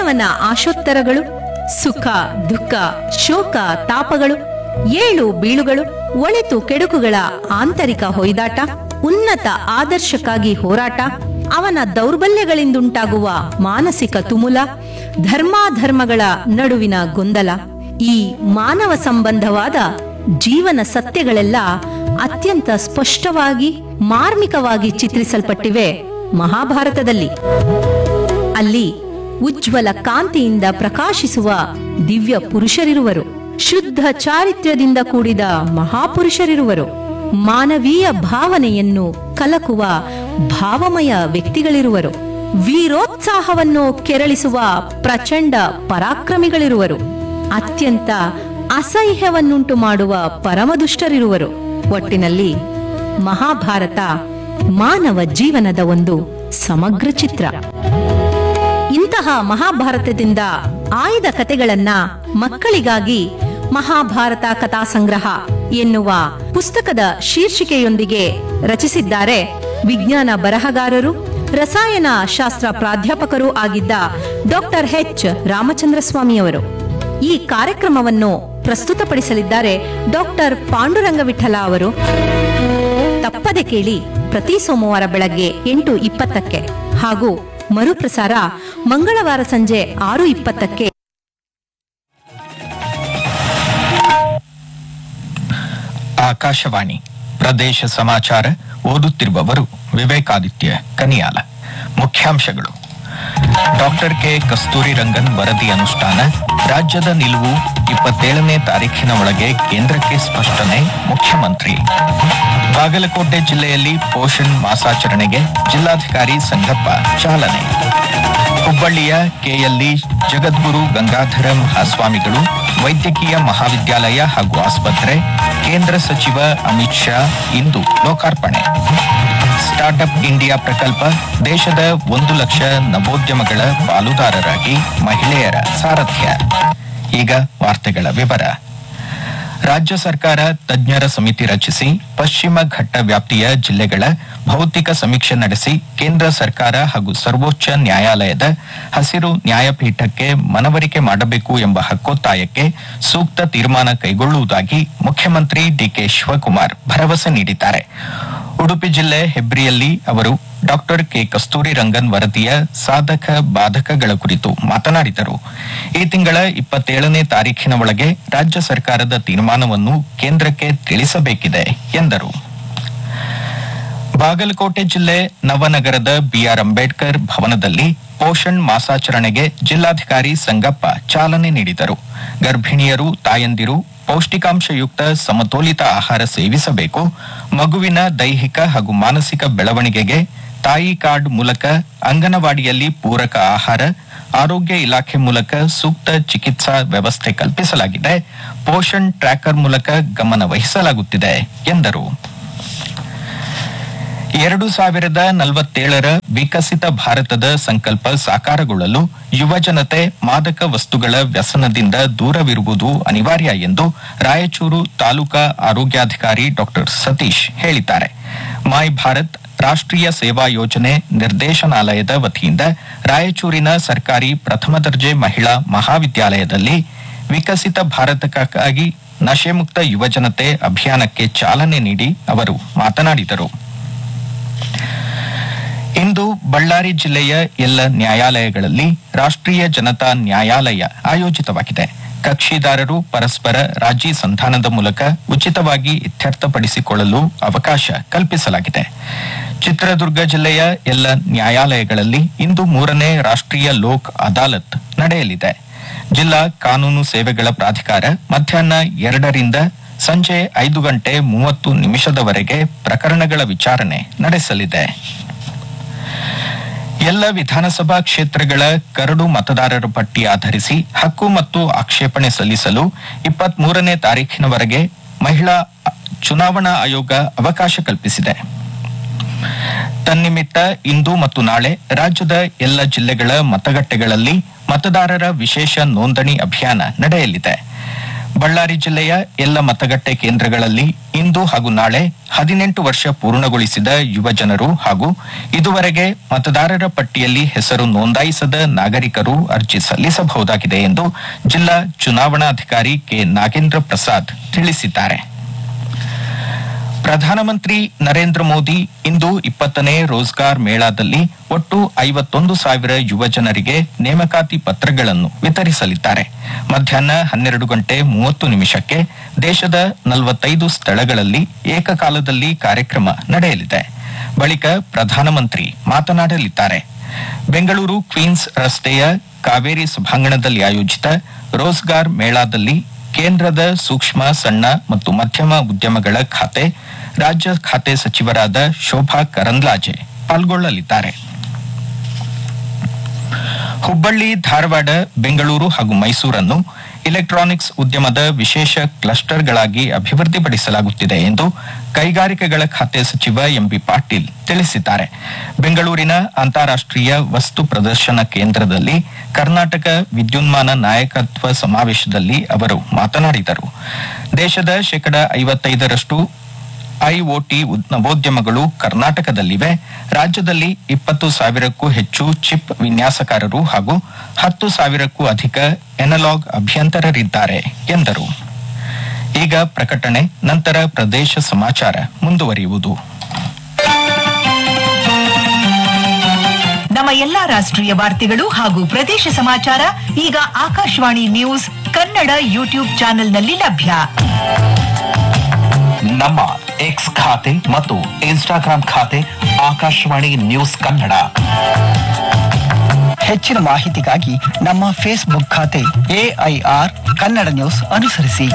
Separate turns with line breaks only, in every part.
ಮಾನವನ ಆಶೋತ್ತರಗಳು ಸುಖ ದುಃಖ ಶೋಕ ತಾಪಗಳು ಏಳು ಬೀಳುಗಳು ಒಳಿತು ಕೆಡುಕುಗಳ ಆಂತರಿಕ ಹೊಯ್ದಾಟ ಉನ್ನತ ಆದರ್ಶಕ್ಕಾಗಿ ಹೋರಾಟ ಅವನ ದೌರ್ಬಲ್ಯಗಳಿಂದುಂಟಾಗುವ ಮಾನಸಿಕ ತುಮುಲ ಧರ್ಮಾಧರ್ಮಗಳ ನಡುವಿನ ಗೊಂದಲ ಈ ಮಾನವ ಸಂಬಂಧವಾದ ಜೀವನ ಸತ್ಯಗಳೆಲ್ಲ ಅತ್ಯಂತ ಸ್ಪಷ್ಟವಾಗಿ ಮಾರ್ಮಿಕವಾಗಿ ಚಿತ್ರಿಸಲ್ಪಟ್ಟಿವೆ ಮಹಾಭಾರತದಲ್ಲಿ ಅಲ್ಲಿ ಉಜ್ವಲ ಕಾಂತಿಯಿಂದ ಪ್ರಕಾಶಿಸುವ ದಿವ್ಯ ಪುರುಷರಿರುವರು ಶುದ್ಧ ಚಾರಿತ್ರ್ಯದಿಂದ ಕೂಡಿದ ಮಹಾಪುರುಷರಿರುವರು ಮಾನವೀಯ ಭಾವನೆಯನ್ನು ಕಲಕುವ ಭಾವಮಯ ವ್ಯಕ್ತಿಗಳಿರುವರು ವೀರೋತ್ಸಾಹವನ್ನು ಕೆರಳಿಸುವ ಪ್ರಚಂಡ ಪರಾಕ್ರಮಿಗಳಿರುವರು ಅತ್ಯಂತ ಅಸಹ್ಯವನ್ನುಂಟು ಮಾಡುವ ಪರಮದುಷ್ಟರಿರುವರು ಒಟ್ಟಿನಲ್ಲಿ ಮಹಾಭಾರತ ಮಾನವ ಜೀವನದ ಒಂದು ಸಮಗ್ರ ಚಿತ್ರ ಇಂತಹ ಮಹಾಭಾರತದಿಂದ ಆಯ್ದ ಕತೆಗಳನ್ನ ಮಕ್ಕಳಿಗಾಗಿ ಮಹಾಭಾರತ ಕಥಾ ಸಂಗ್ರಹ ಎನ್ನುವ ಪುಸ್ತಕದ ಶೀರ್ಷಿಕೆಯೊಂದಿಗೆ ರಚಿಸಿದ್ದಾರೆ ವಿಜ್ಞಾನ ಬರಹಗಾರರು ರಸಾಯನ ಶಾಸ್ತ್ರ ಪ್ರಾಧ್ಯಾಪಕರೂ ಆಗಿದ್ದ ಡಾಕ್ಟರ್ ಎಚ್ ರಾಮಚಂದ್ರ ಸ್ವಾಮಿಯವರು ಈ ಕಾರ್ಯಕ್ರಮವನ್ನು ಪ್ರಸ್ತುತಪಡಿಸಲಿದ್ದಾರೆ ಡಾಕ್ಟರ್ ಪಾಂಡುರಂಗ ವಿಠಲ ಅವರು ತಪ್ಪದೆ ಕೇಳಿ ಪ್ರತಿ ಸೋಮವಾರ ಬೆಳಗ್ಗೆ ಎಂಟು ಇಪ್ಪತ್ತಕ್ಕೆ ಹಾಗೂ ಮರುಪ್ರಸಾರ ಮಂಗಳವಾರ ಸಂಜೆ ಆರು ಇಪ್ಪತ್ತಕ್ಕೆ
ಆಕಾಶವಾಣಿ ಪ್ರದೇಶ ಸಮಾಚಾರ ಓದುತ್ತಿರುವವರು ವಿವೇಕಾದಿತ್ಯ ಕನಿಯಾಲ ಮುಖ್ಯಾಂಶಗಳು ಡಾಕ್ಟರ್ ಕೆ ಕಸ್ತೂರಿ ರಂಗನ್ ವರದಿ ಅನುಷ್ಠಾನ ರಾಜ್ಯದ ನಿಲುವು ಇಪ್ಪತ್ತೇಳನೇ ತಾರೀಖಿನ ಒಳಗೆ ಕೇಂದ್ರಕ್ಕೆ ಸ್ಪಷ್ಟನೆ ಮುಖ್ಯಮಂತ್ರಿ ಬಾಗಲಕೋಟೆ ಜಿಲ್ಲೆಯಲ್ಲಿ ಪೋಷಣ್ ಮಾಸಾಚರಣೆಗೆ ಜಿಲ್ಲಾಧಿಕಾರಿ ಸಂಗಪ್ಪ ಚಾಲನೆ ಹುಬ್ಬಳ್ಳಿಯ ಕೆಎಲ್ಇ ಜಗದ್ಗುರು ಗಂಗಾಧರ ಮಹಾಸ್ವಾಮಿಗಳು ವೈದ್ಯಕೀಯ ಮಹಾವಿದ್ಯಾಲಯ ಹಾಗೂ ಆಸ್ಪತ್ರೆ ಕೇಂದ್ರ ಸಚಿವ ಅಮಿತ್ ಶಾ ಇಂದು ಲೋಕಾರ್ಪಣೆ ಸ್ಟಾರ್ಟ್ಅಪ್ ಇಂಡಿಯಾ ಪ್ರಕಲ್ಪ ದೇಶದ ಒಂದು ಲಕ್ಷ ನವೋದ್ಯಮಗಳ ಪಾಲುದಾರರಾಗಿ ಮಹಿಳೆಯರ ಸಾರಥ್ಯ ಈಗ ವಾರ್ತೆಗಳ ವಿವರ ರಾಜ್ಯ ಸರ್ಕಾರ ತಜ್ಞರ ಸಮಿತಿ ರಚಿಸಿ ಪಶ್ಚಿಮ ಘಟ್ಟ ವ್ಯಾಪ್ತಿಯ ಜಿಲ್ಲೆಗಳ ಭೌತಿಕ ಸಮೀಕ್ಷೆ ನಡೆಸಿ ಕೇಂದ್ರ ಸರ್ಕಾರ ಹಾಗೂ ಸರ್ವೋಚ್ಚ ನ್ಯಾಯಾಲಯದ ಹಸಿರು ನ್ಯಾಯಪೀಠಕ್ಕೆ ಮನವರಿಕೆ ಮಾಡಬೇಕು ಎಂಬ ಹಕ್ಕೊತ್ತಾಯಕ್ಕೆ ಸೂಕ್ತ ತೀರ್ಮಾನ ಕೈಗೊಳ್ಳುವುದಾಗಿ ಮುಖ್ಯಮಂತ್ರಿ ಡಿಕೆ ಶಿವಕುಮಾರ್ ಭರವಸೆ ನೀಡಿದ್ದಾರೆ ಉಡುಪಿ ಜಿಲ್ಲೆ ಹೆಬ್ರಿಯಲ್ಲಿ ಅವರು ಡಾಕ್ಟರ್ ಕೆ ಕಸ್ತೂರಿ ರಂಗನ್ ವರದಿಯ ಸಾಧಕ ಬಾಧಕಗಳ ಕುರಿತು ಮಾತನಾಡಿದರು ಈ ತಿಂಗಳ ಇಪ್ಪತ್ತೇಳನೇ ತಾರೀಖಿನ ಒಳಗೆ ರಾಜ್ಯ ಸರ್ಕಾರದ ತೀರ್ಮಾನವನ್ನು ಕೇಂದ್ರಕ್ಕೆ ತಿಳಿಸಬೇಕಿದೆ ಎಂದರು ಬಾಗಲಕೋಟೆ ಜಿಲ್ಲೆ ನವನಗರದ ಬಿಆರ್ ಅಂಬೇಡ್ಕರ್ ಭವನದಲ್ಲಿ ಪೋಷಣ್ ಮಾಸಾಚರಣೆಗೆ ಜಿಲ್ಲಾಧಿಕಾರಿ ಸಂಗಪ್ಪ ಚಾಲನೆ ನೀಡಿದರು ಗರ್ಭಿಣಿಯರು ತಾಯಂದಿರು ಪೌಷ್ಟಿಕಾಂಶಯುಕ್ತ ಸಮತೋಲಿತ ಆಹಾರ ಸೇವಿಸಬೇಕು ಮಗುವಿನ ದೈಹಿಕ ಹಾಗೂ ಮಾನಸಿಕ ಬೆಳವಣಿಗೆಗೆ ತಾಯಿ ಕಾರ್ಡ್ ಮೂಲಕ ಅಂಗನವಾಡಿಯಲ್ಲಿ ಪೂರಕ ಆಹಾರ ಆರೋಗ್ಯ ಇಲಾಖೆ ಮೂಲಕ ಸೂಕ್ತ ಚಿಕಿತ್ಸಾ ವ್ಯವಸ್ಥೆ ಕಲ್ಪಿಸಲಾಗಿದೆ ಪೋಷಣ್ ಟ್ರ್ಯಾಕರ್ ಮೂಲಕ ಗಮನ ವಹಿಸಲಾಗುತ್ತಿದೆ ಎಂದರು ಎರಡು ಸಾವಿರದ ನಲವತ್ತೇಳರ ವಿಕಸಿತ ಭಾರತದ ಸಂಕಲ್ಪ ಸಾಕಾರಗೊಳ್ಳಲು ಯುವ ಜನತೆ ಮಾದಕ ವಸ್ತುಗಳ ವ್ಯಸನದಿಂದ ದೂರವಿರುವುದು ಅನಿವಾರ್ಯ ಎಂದು ರಾಯಚೂರು ತಾಲೂಕಾ ಆರೋಗ್ಯಾಧಿಕಾರಿ ಡಾಕ್ಟರ್ ಸತೀಶ್ ಹೇಳಿದ್ದಾರೆ ಮೈ ಭಾರತ್ ರಾಷ್ಟ್ರೀಯ ಸೇವಾ ಯೋಜನೆ ನಿರ್ದೇಶನಾಲಯದ ವತಿಯಿಂದ ರಾಯಚೂರಿನ ಸರ್ಕಾರಿ ಪ್ರಥಮ ದರ್ಜೆ ಮಹಿಳಾ ಮಹಾವಿದ್ಯಾಲಯದಲ್ಲಿ ವಿಕಸಿತ ಭಾರತಕ್ಕಾಗಿ ನಶೆಮುಕ್ತ ಯುವಜನತೆ ಅಭಿಯಾನಕ್ಕೆ ಚಾಲನೆ ನೀಡಿ ಅವರು ಮಾತನಾಡಿದರು ಇಂದು ಬಳ್ಳಾರಿ ಜಿಲ್ಲೆಯ ಎಲ್ಲ ನ್ಯಾಯಾಲಯಗಳಲ್ಲಿ ರಾಷ್ಟ್ರೀಯ ಜನತಾ ನ್ಯಾಯಾಲಯ ಆಯೋಜಿತವಾಗಿದೆ ಕಕ್ಷಿದಾರರು ಪರಸ್ಪರ ರಾಜಿ ಸಂಧಾನದ ಮೂಲಕ ಉಚಿತವಾಗಿ ಇತ್ಯರ್ಥಪಡಿಸಿಕೊಳ್ಳಲು ಅವಕಾಶ ಕಲ್ಪಿಸಲಾಗಿದೆ ಚಿತ್ರದುರ್ಗ ಜಿಲ್ಲೆಯ ಎಲ್ಲ ನ್ಯಾಯಾಲಯಗಳಲ್ಲಿ ಇಂದು ಮೂರನೇ ರಾಷ್ಟ್ರೀಯ ಲೋಕ್ ಅದಾಲತ್ ನಡೆಯಲಿದೆ ಜಿಲ್ಲಾ ಕಾನೂನು ಸೇವೆಗಳ ಪ್ರಾಧಿಕಾರ ಮಧ್ಯಾಹ್ನ ಎರಡರಿಂದ ಸಂಜೆ ಐದು ಗಂಟೆ ಮೂವತ್ತು ನಿಮಿಷದವರೆಗೆ ಪ್ರಕರಣಗಳ ವಿಚಾರಣೆ ನಡೆಸಲಿದೆ ಎಲ್ಲ ವಿಧಾನಸಭಾ ಕ್ಷೇತ್ರಗಳ ಕರಡು ಮತದಾರರ ಪಟ್ಟಿ ಆಧರಿಸಿ ಹಕ್ಕು ಮತ್ತು ಆಕ್ಷೇಪಣೆ ಸಲ್ಲಿಸಲು ಇಪ್ಪತ್ಮೂರನೇ ತಾರೀಖಿನವರೆಗೆ ಮಹಿಳಾ ಚುನಾವಣಾ ಆಯೋಗ ಅವಕಾಶ ಕಲ್ಪಿಸಿದೆ ತನ್ನಿಮಿತ್ತ ಇಂದು ಮತ್ತು ನಾಳೆ ರಾಜ್ಯದ ಎಲ್ಲ ಜಿಲ್ಲೆಗಳ ಮತಗಟ್ಟೆಗಳಲ್ಲಿ ಮತದಾರರ ವಿಶೇಷ ನೋಂದಣಿ ಅಭಿಯಾನ ನಡೆಯಲಿದೆ ಬಳ್ಳಾರಿ ಜಿಲ್ಲೆಯ ಎಲ್ಲ ಮತಗಟ್ಟೆ ಕೇಂದ್ರಗಳಲ್ಲಿ ಇಂದು ಹಾಗೂ ನಾಳೆ ಹದಿನೆಂಟು ವರ್ಷ ಪೂರ್ಣಗೊಳಿಸಿದ ಯುವ ಜನರು ಹಾಗೂ ಇದುವರೆಗೆ ಮತದಾರರ ಪಟ್ಟಿಯಲ್ಲಿ ಹೆಸರು ನೋಂದಾಯಿಸದ ನಾಗರಿಕರು ಅರ್ಜಿ ಸಲ್ಲಿಸಬಹುದಾಗಿದೆ ಎಂದು ಜಿಲ್ಲಾ ಚುನಾವಣಾಧಿಕಾರಿ ಕೆ ನಾಗೇಂದ್ರ ಪ್ರಸಾದ್ ತಿಳಿಸಿದ್ದಾರೆ ಪ್ರಧಾನಮಂತ್ರಿ ನರೇಂದ್ರ ಮೋದಿ ಇಂದು ಇಪ್ಪತ್ತನೇ ರೋಜ್ಗಾರ್ ಮೇಳದಲ್ಲಿ ಒಟ್ಟು ಐವತ್ತೊಂದು ಸಾವಿರ ಯುವ ಜನರಿಗೆ ನೇಮಕಾತಿ ಪತ್ರಗಳನ್ನು ವಿತರಿಸಲಿದ್ದಾರೆ ಮಧ್ಯಾಹ್ನ ಹನ್ನೆರಡು ಗಂಟೆ ಮೂವತ್ತು ನಿಮಿಷಕ್ಕೆ ದೇಶದ ನಲವತ್ತೈದು ಸ್ಥಳಗಳಲ್ಲಿ ಏಕಕಾಲದಲ್ಲಿ ಕಾರ್ಯಕ್ರಮ ನಡೆಯಲಿದೆ ಬಳಿಕ ಪ್ರಧಾನಮಂತ್ರಿ ಮಾತನಾಡಲಿದ್ದಾರೆ ಬೆಂಗಳೂರು ಕ್ವೀನ್ಸ್ ರಸ್ತೆಯ ಕಾವೇರಿ ಸಭಾಂಗಣದಲ್ಲಿ ಆಯೋಜಿತ ರೋಜ್ಗಾರ್ ಮೇಳಾದಲ್ಲಿ ಕೇಂದ್ರದ ಸೂಕ್ಷ್ಮ ಸಣ್ಣ ಮತ್ತು ಮಧ್ಯಮ ಉದ್ಯಮಗಳ ಖಾತೆ ರಾಜ್ಯ ಖಾತೆ ಸಚಿವರಾದ ಶೋಭಾ ಕರಂದ್ಲಾಜೆ ಪಾಲ್ಗೊಳ್ಳಲಿದ್ದಾರೆ ಹುಬ್ಬಳ್ಳಿ ಧಾರವಾಡ ಬೆಂಗಳೂರು ಹಾಗೂ ಮೈಸೂರನ್ನು ಇಲೆಕ್ಟ್ರಾನಿಕ್ಸ್ ಉದ್ಯಮದ ವಿಶೇಷ ಕ್ಲಸ್ಟರ್ಗಳಾಗಿ ಅಭಿವೃದ್ಧಿಪಡಿಸಲಾಗುತ್ತಿದೆ ಎಂದು ಕೈಗಾರಿಕೆಗಳ ಖಾತೆ ಸಚಿವ ಎಂಬಿ ಪಾಟೀಲ್ ತಿಳಿಸಿದ್ದಾರೆ ಬೆಂಗಳೂರಿನ ಅಂತಾರಾಷ್ಟೀಯ ವಸ್ತು ಪ್ರದರ್ಶನ ಕೇಂದ್ರದಲ್ಲಿ ಕರ್ನಾಟಕ ವಿದ್ಯುನ್ಮಾನ ನಾಯಕತ್ವ ಸಮಾವೇಶದಲ್ಲಿ ಅವರು ಮಾತನಾಡಿದರು ದೇಶದ ಶೇಕಡ ಐವತ್ತೈದರಷ್ಟು ಐಒಟಿ ಉದ್- ನವೋದ್ಯಮಗಳು ಕರ್ನಾಟಕದಲ್ಲಿವೆ ರಾಜ್ಯದಲ್ಲಿ ಇಪ್ಪತ್ತು ಸಾವಿರಕ್ಕೂ ಹೆಚ್ಚು ಚಿಪ್ ವಿನ್ಯಾಸಕಾರರು ಹಾಗೂ ಹತ್ತು ಸಾವಿರಕ್ಕೂ ಅಧಿಕ ಎನಲಾಗ್ ಅಭಿಯಂತರರಿದ್ದಾರೆ ಎಂದರು ಈಗ ಪ್ರಕಟಣೆ ನಂತರ ಪ್ರದೇಶ ಸಮಾಚಾರ ಮುಂದುವರಿಯುವುದು
ನಮ್ಮ ಎಲ್ಲಾ ರಾಷ್ಟ್ರೀಯ ವಾರ್ತೆಗಳು ಹಾಗೂ ಪ್ರದೇಶ ಸಮಾಚಾರ ಈಗ ಆಕಾಶವಾಣಿ ನ್ಯೂಸ್ ಕನ್ನಡ ಯೂಟ್ಯೂಬ್ ಚಾನೆಲ್ನಲ್ಲಿ ಲಭ್ಯ
ನಮ್ಮ ಎಕ್ಸ್ ಖಾತೆ ಮತ್ತು ಇನ್ಸ್ಟಾಗ್ರಾಂ ಖಾತೆ ಆಕಾಶವಾಣಿ ನ್ಯೂಸ್ ಕನ್ನಡ
ಹೆಚ್ಚಿನ ಮಾಹಿತಿಗಾಗಿ ನಮ್ಮ ಫೇಸ್ಬುಕ್ ಖಾತೆ ಎಐಆರ್ ಕನ್ನಡ ನ್ಯೂಸ್ ಅನುಸರಿಸಿ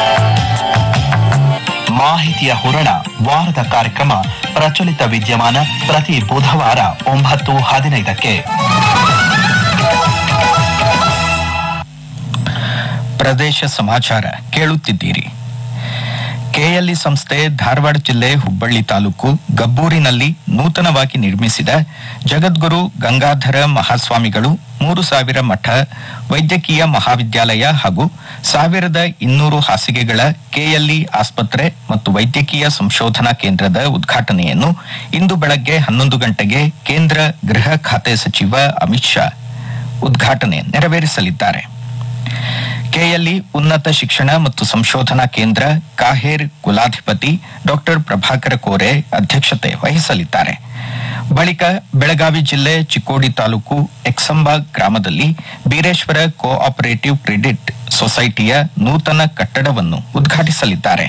ಮಾಹಿತಿಯ ಹೂರಣ ವಾರದ ಕಾರ್ಯಕ್ರಮ ಪ್ರಚಲಿತ ವಿದ್ಯಮಾನ ಪ್ರತಿ ಬುಧವಾರ ಒಂಬತ್ತು ಹದಿನೈದಕ್ಕೆ
ಪ್ರದೇಶ ಸಮಾಚಾರ ಕೇಳುತ್ತಿದ್ದೀರಿ ಕೆಎಲ್ಇ ಸಂಸ್ಥೆ ಧಾರವಾಡ ಜಿಲ್ಲೆ ಹುಬ್ಬಳ್ಳಿ ತಾಲೂಕು ಗಬ್ಬೂರಿನಲ್ಲಿ ನೂತನವಾಗಿ ನಿರ್ಮಿಸಿದ ಜಗದ್ಗುರು ಗಂಗಾಧರ ಮಹಾಸ್ವಾಮಿಗಳು ಮೂರು ಸಾವಿರ ಮಠ ವೈದ್ಯಕೀಯ ಮಹಾವಿದ್ಯಾಲಯ ಹಾಗೂ ಸಾವಿರದ ಇನ್ನೂರು ಹಾಸಿಗೆಗಳ ಕೆಎಲ್ಇ ಆಸ್ಪತ್ರೆ ಮತ್ತು ವೈದ್ಯಕೀಯ ಸಂಶೋಧನಾ ಕೇಂದ್ರದ ಉದ್ಘಾಟನೆಯನ್ನು ಇಂದು ಬೆಳಗ್ಗೆ ಹನ್ನೊಂದು ಗಂಟೆಗೆ ಕೇಂದ್ರ ಗೃಹ ಖಾತೆ ಸಚಿವ ಅಮಿತ್ ಶಾ ಉದ್ಘಾಟನೆ ನೆರವೇರಿಸಲಿದ್ದಾರೆ ಕೆಎಲ್ಇ ಉನ್ನತ ಶಿಕ್ಷಣ ಮತ್ತು ಸಂಶೋಧನಾ ಕೇಂದ್ರ ಕಾಹೇರ್ ಕುಲಾಧಿಪತಿ ಡಾಕ್ಟರ್ ಪ್ರಭಾಕರ ಕೋರೆ ಅಧ್ಯಕ್ಷತೆ ವಹಿಸಲಿದ್ದಾರೆ ಬಳಿಕ ಬೆಳಗಾವಿ ಜಿಲ್ಲೆ ಚಿಕ್ಕೋಡಿ ತಾಲೂಕು ಎಕ್ಸಂಬ ಗ್ರಾಮದಲ್ಲಿ ಬೀರೇಶ್ವರ ಕೋ ಆಪರೇಟಿವ್ ಕ್ರೆಡಿಟ್ ಸೊಸೈಟಿಯ ನೂತನ ಕಟ್ಟಡವನ್ನು ಉದ್ಘಾಟಿಸಲಿದ್ದಾರೆ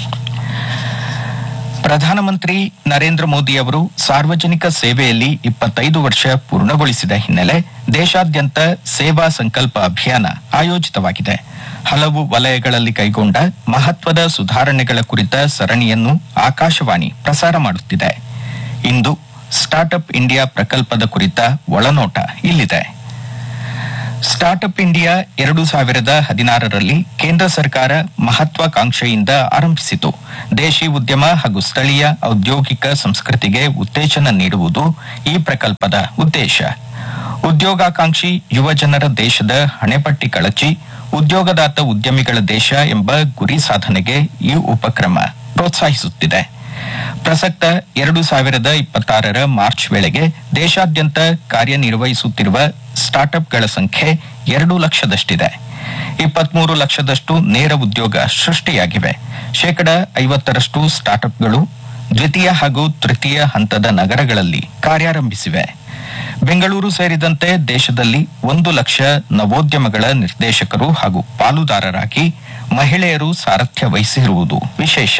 ಪ್ರಧಾನಮಂತ್ರಿ ನರೇಂದ್ರ ಮೋದಿ ಅವರು ಸಾರ್ವಜನಿಕ ಸೇವೆಯಲ್ಲಿ ಇಪ್ಪತ್ತೈದು ವರ್ಷ ಪೂರ್ಣಗೊಳಿಸಿದ ಹಿನ್ನೆಲೆ ದೇಶಾದ್ಯಂತ ಸೇವಾ ಸಂಕಲ್ಪ ಅಭಿಯಾನ ಆಯೋಜಿತವಾಗಿದೆ ಹಲವು ವಲಯಗಳಲ್ಲಿ ಕೈಗೊಂಡ ಮಹತ್ವದ ಸುಧಾರಣೆಗಳ ಕುರಿತ ಸರಣಿಯನ್ನು ಆಕಾಶವಾಣಿ ಪ್ರಸಾರ ಮಾಡುತ್ತಿದೆ ಇಂದು ಸ್ಟಾರ್ಟ್ಅಪ್ ಇಂಡಿಯಾ ಪ್ರಕಲ್ಪದ ಕುರಿತ ಒಳನೋಟ ಇಲ್ಲಿದೆ ಸ್ಟಾರ್ಟ್ಅಪ್ ಇಂಡಿಯಾ ಎರಡು ಸಾವಿರದ ಹದಿನಾರರಲ್ಲಿ ಕೇಂದ್ರ ಸರ್ಕಾರ ಮಹತ್ವಾಕಾಂಕ್ಷೆಯಿಂದ ಆರಂಭಿಸಿತು ದೇಶಿ ಉದ್ಯಮ ಹಾಗೂ ಸ್ಥಳೀಯ ಔದ್ಯೋಗಿಕ ಸಂಸ್ಕೃತಿಗೆ ಉತ್ತೇಜನ ನೀಡುವುದು ಈ ಪ್ರಕಲ್ಪದ ಉದ್ದೇಶ ಉದ್ಯೋಗಾಕಾಂಕ್ಷಿ ಯುವ ಜನರ ದೇಶದ ಹಣೆಪಟ್ಟಿ ಕಳಚಿ ಉದ್ಯೋಗದಾತ ಉದ್ಯಮಿಗಳ ದೇಶ ಎಂಬ ಗುರಿ ಸಾಧನೆಗೆ ಈ ಉಪಕ್ರಮ ಪ್ರೋತ್ಸಾಹಿಸುತ್ತಿದೆ ಪ್ರಸಕ್ತ ಎರಡು ಸಾವಿರದ ಇಪ್ಪತ್ತಾರರ ಮಾರ್ಚ್ ವೇಳೆಗೆ ದೇಶಾದ್ಯಂತ ಕಾರ್ಯನಿರ್ವಹಿಸುತ್ತಿರುವ ಸ್ಟಾರ್ಟ್ಅಪ್ಗಳ ಸಂಖ್ಯೆ ಎರಡು ಲಕ್ಷದಷ್ಟಿದೆ ಇಪ್ಪತ್ಮೂರು ಲಕ್ಷದಷ್ಟು ನೇರ ಉದ್ಯೋಗ ಸೃಷ್ಟಿಯಾಗಿವೆ ಶೇಕಡ ಐವತ್ತರಷ್ಟು ಸ್ಟಾರ್ಟ್ಅಪ್ಗಳು ದ್ವಿತೀಯ ಹಾಗೂ ತೃತೀಯ ಹಂತದ ನಗರಗಳಲ್ಲಿ ಕಾರ್ಯಾರಂಭಿಸಿವೆ ಬೆಂಗಳೂರು ಸೇರಿದಂತೆ ದೇಶದಲ್ಲಿ ಒಂದು ಲಕ್ಷ ನವೋದ್ಯಮಗಳ ನಿರ್ದೇಶಕರು ಹಾಗೂ ಪಾಲುದಾರರಾಗಿ ಮಹಿಳೆಯರು ಸಾರಥ್ಯ ವಹಿಸಿರುವುದು ವಿಶೇಷ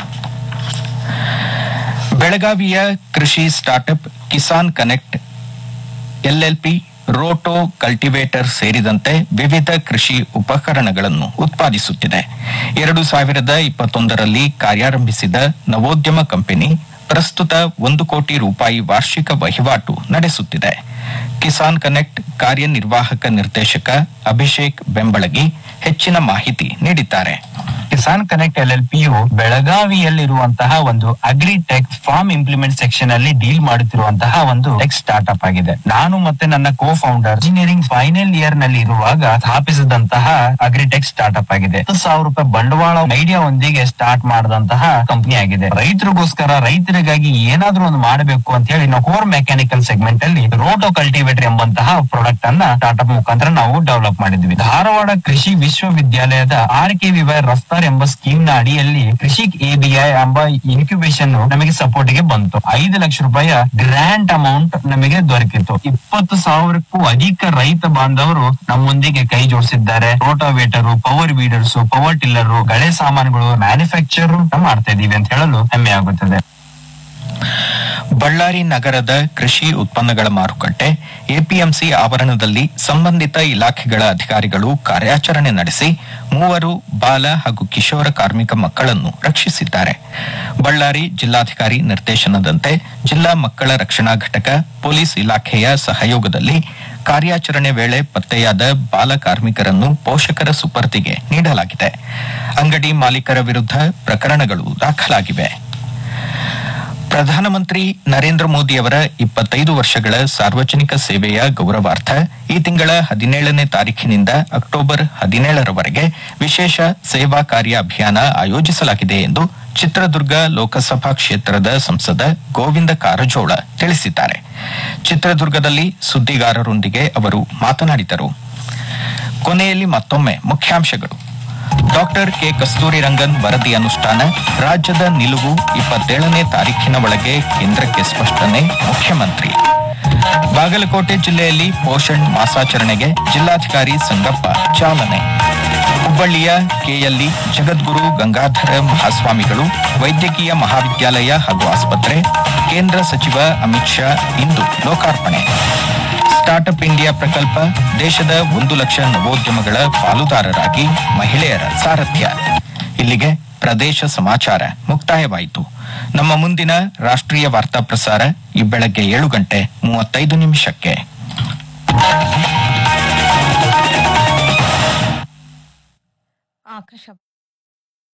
ಬೆಳಗಾವಿಯ ಕೃಷಿ startup Kisan connect LLP roto cultivator ಸೇರಿದಂತೆ ವಿವಿಧ ಕೃಷಿ ಉಪಕರಣಗಳನ್ನು ಉತ್ಪಾದಿಸುತ್ತಿದೆ ಎರಡು ಸಾವಿರದ ಇಪ್ಪತ್ತೊಂದರಲ್ಲಿ ಕಾರ್ಯಾರಂಭಿಸಿದ ನವೋದ್ಯಮ ಕಂಪನಿ ಪ್ರಸ್ತುತ ಒಂದು ಕೋಟಿ ರೂಪಾಯಿ ವಾರ್ಷಿಕ ವಹಿವಾಟು ನಡೆಸುತ್ತಿದೆ ಕಿಸಾನ್ ಕನೆಕ್ಟ್ ಕಾರ್ಯನಿರ್ವಾಹಕ ನಿರ್ದೇಶಕ ಅಭಿಷೇಕ್ ಬೆಂಬಳಗಿ ಹೆಚ್ಚಿನ ಮಾಹಿತಿ ನೀಡಿದ್ದಾರೆ
ಕಿಸಾನ್ ಕನೆಕ್ಟ್ ಎಲ್ ಎಲ್ ಪಿಯು ಬೆಳಗಾವಿಯಲ್ಲಿರುವಂತಹ ಒಂದು ಅಗ್ರಿಟೆಕ್ ಫಾರ್ಮ್ ಇಂಪ್ಲಿಮೆಂಟ್ ಸೆಕ್ಷನ್ ಅಲ್ಲಿ ಡೀಲ್ ಮಾಡುತ್ತಿರುವಂತಹ ಒಂದು ಟೆಕ್ ಸ್ಟಾರ್ಟ್ಅಪ್ ಆಗಿದೆ ನಾನು ಮತ್ತೆ ನನ್ನ co founder engineering final year ನಲ್ಲಿ ಇರುವಾಗ ಸ್ಥಾಪಿಸಿದಂತಹ ಅಗ್ರಿಟೆಕ್ ಸ್ಟಾರ್ಟ್ಅಪ್ ಆಗಿದೆ ಹತ್ತು ಸಾವಿರ ರೂಪಾಯಿ ಬಂಡವಾಳ ಐಡಿಯಾ ಒಂದಿಗೆ ಸ್ಟಾರ್ಟ್ ಮಾಡಿದಂತಹ ಕಂಪನಿ ಆಗಿದೆ ರೈತರಿಗೋಸ್ಕರ ರೈತರಿಗಾಗಿ ಏನಾದ್ರೂ ಒಂದು ಮಾಡಬೇಕು ಅಂತ ಹೇಳಿ ನಾವು ಕೋರ್ ಮೆಕ್ಯಾನಿಕಲ್ ಸೆಗ್ಮೆಂಟ್ ಅಲ್ಲಿ ರೋಟೋ ಕಲ್ಟಿವೇಟರ್ ಎಂಬಂತಹ ಪ್ರಾಡಕ್ಟ್ ಅನ್ನ ಸ್ಟಾರ್ಟ್ಅಪ್ ಮುಖಾಂತರ ನಾವು ಡೆವಲಪ್ ಮಾಡಿದ್ವಿ ಧಾರವಾಡ ಕೃಷಿ ವಿಶ್ವವಿದ್ಯಾಲಯದ R K V Y RAFTAAR ಎಂಬ ಸ್ಕೀಮ್ ನ ಅಡಿಯಲ್ಲಿ ಕೃಷಿ ಎಬಿಐ ಎಂಬ ಇನ್ಕ್ಯುಬೇಷನ್ ನಮಗೆ ಸಪೋರ್ಟ್ ಗೆ ಬಂತು ಐದು ಲಕ್ಷ ರೂಪಾಯಿಯ ಗ್ರಾಂಟ್ ಅಮೌಂಟ್ ನಮಗೆ ದೊರಕಿತ್ತು ಇಪ್ಪತ್ತು ಸಾವಿರಕ್ಕೂ ಅಧಿಕ ರೈತ ಬಾಂಧವರು ನಮ್ಮೊಂದಿಗೆ ಕೈ ಜೋಡಿಸಿದ್ದಾರೆ rotavator power weeders power tiller ಗಳೆ ಸಾಮಾನುಗಳು ಮ್ಯಾನುಫ್ಯಾಕ್ಚರ್ ಮಾಡ್ತಾ ಇದೀವಿ ಅಂತ ಹೇಳಲು ಹೆಮ್ಮೆ ಆಗುತ್ತದೆ
ಬಳ್ಳಾರಿ ನಗರದ ಕೃಷಿ ಉತ್ಪನ್ನಗಳ ಮಾರುಕಟ್ಟೆ ಎಪಿಎಂಸಿ ಆವರಣದಲ್ಲಿ ಸಂಬಂಧಿತ ಇಲಾಖೆಗಳ ಅಧಿಕಾರಿಗಳು ಕಾರ್ಯಾಚರಣೆ ನಡೆಸಿ ಮೂವರು ಬಾಲ ಹಾಗೂ ಕಿಶೋರ ಕಾರ್ಮಿಕ ಮಕ್ಕಳನ್ನು ರಕ್ಷಿಸಿದ್ದಾರೆ ಬಳ್ಳಾರಿ ಜಿಲ್ಲಾಧಿಕಾರಿ ನಿರ್ದೇಶನದಂತೆ ಜಿಲ್ಲಾ ಮಕ್ಕಳ ರಕ್ಷಣಾ ಘಟಕ ಪೊಲೀಸ್ ಇಲಾಖೆಯ ಸಹಯೋಗದಲ್ಲಿ ಕಾರ್ಯಾಚರಣೆ ವೇಳೆ ಪತ್ತೆಯಾದ ಬಾಲ ಕಾರ್ಮಿಕರನ್ನು ಪೋಷಕರ ಸುಪರ್ದಿಗೆ ನೀಡಲಾಗಿದೆ ಅಂಗಡಿ ಮಾಲೀಕರ ವಿರುದ್ಧ ಪ್ರಕರಣಗಳು ದಾಖಲಾಗಿವೆ ಪ್ರಧಾನಮಂತ್ರಿ ನರೇಂದ್ರ ಮೋದಿಯವರ ಇಪ್ಪತ್ತೈದು ವರ್ಷಗಳ ಸಾರ್ವಜನಿಕ ಸೇವೆಯ ಗೌರವಾರ್ಥ ಈ ತಿಂಗಳ ಹದಿನೇಳನೇ ತಾರೀಖಿನಿಂದ ಅಕ್ಟೋಬರ್ ಹದಿನೇಳರವರೆಗೆ ವಿಶೇಷ ಸೇವಾ ಕಾರ್ಯ ಅಭಿಯಾನ ಆಯೋಜಿಸಲಾಗಿದೆ ಎಂದು ಚಿತ್ರದುರ್ಗ ಲೋಕಸಭಾ ಕ್ಷೇತ್ರದ ಸಂಸದ ಗೋವಿಂದ ಕಾರಜೋಳ ತಿಳಿಸಿದ್ದಾರೆ ಚಿತ್ರದುರ್ಗದಲ್ಲಿ ಸುದ್ದಿಗಾರರೊಂದಿಗೆ ಅವರು ಮಾತನಾಡಿದರು ಕೊನೆಯಲ್ಲಿ ಮತ್ತೊಮ್ಮೆ ಮುಖ್ಯಾಂಶಗಳು ಡಾಕ್ಟರ್ ಕೆ ಕಸ್ತೂರಿ ರಂಗನ್ ವರದಿ ಅನುಷ್ಠಾನ ರಾಜ್ಯದ ನಿಲುವು ಇಪ್ಪತ್ತೇಳನೇ ತಾರೀಖಿನ ಒಳಗೆ ಕೇಂದ್ರಕ್ಕೆ ಸ್ಪಷ್ಟನೆ ಮುಖ್ಯಮಂತ್ರಿ ಬಾಗಲಕೋಟೆ ಜಿಲ್ಲೆಯಲ್ಲಿ ಪೋಷಣ್ ಮಾಸಾಚರಣೆಗೆ ಜಿಲ್ಲಾಧಿಕಾರಿ ಸಂಗಪ್ಪ ಚಾಲನೆ ಹುಬ್ಬಳ್ಳಿಯ ಕೆಯಲ್ಲಿ ಜಗದ್ಗುರು ಗಂಗಾಧರ ಮಹಾಸ್ವಾಮಿಗಳು ವೈದ್ಯಕೀಯ ಮಹಾವಿದ್ಯಾಲಯ ಹಾಗೂ ಆಸ್ಪತ್ರೆ ಕೇಂದ್ರ ಸಚಿವ ಅಮಿತ್ ಶಾ ಇಂದು ಲೋಕಾರ್ಪಣೆ ಸ್ಟಾರ್ಟ್ಅಪ್ ಇಂಡಿಯಾ ಪ್ರಕಲ್ಪ ದೇಶದ ಒಂದು ಲಕ್ಷ ನವೋದ್ಯಮಗಳ ಪಾಲುದಾರರಾಗಿ ಮಹಿಳೆಯರ ಸಾರಥ್ಯ ಇಲ್ಲಿಗೆ ಪ್ರದೇಶ ಸಮಾಚಾರ ಮುಕ್ತಾಯವಾಯಿತು ನಮ್ಮ ಮುಂದಿನ ರಾಷ್ಟ್ರೀಯ ವಾರ್ತಾ ಪ್ರಸಾರ ಈ ಬೆಳಗ್ಗೆ ಏಳು ಗಂಟೆ ಮೂವತ್ತೈದು ನಿಮಿಷಕ್ಕೆ
ಆಕಾಶ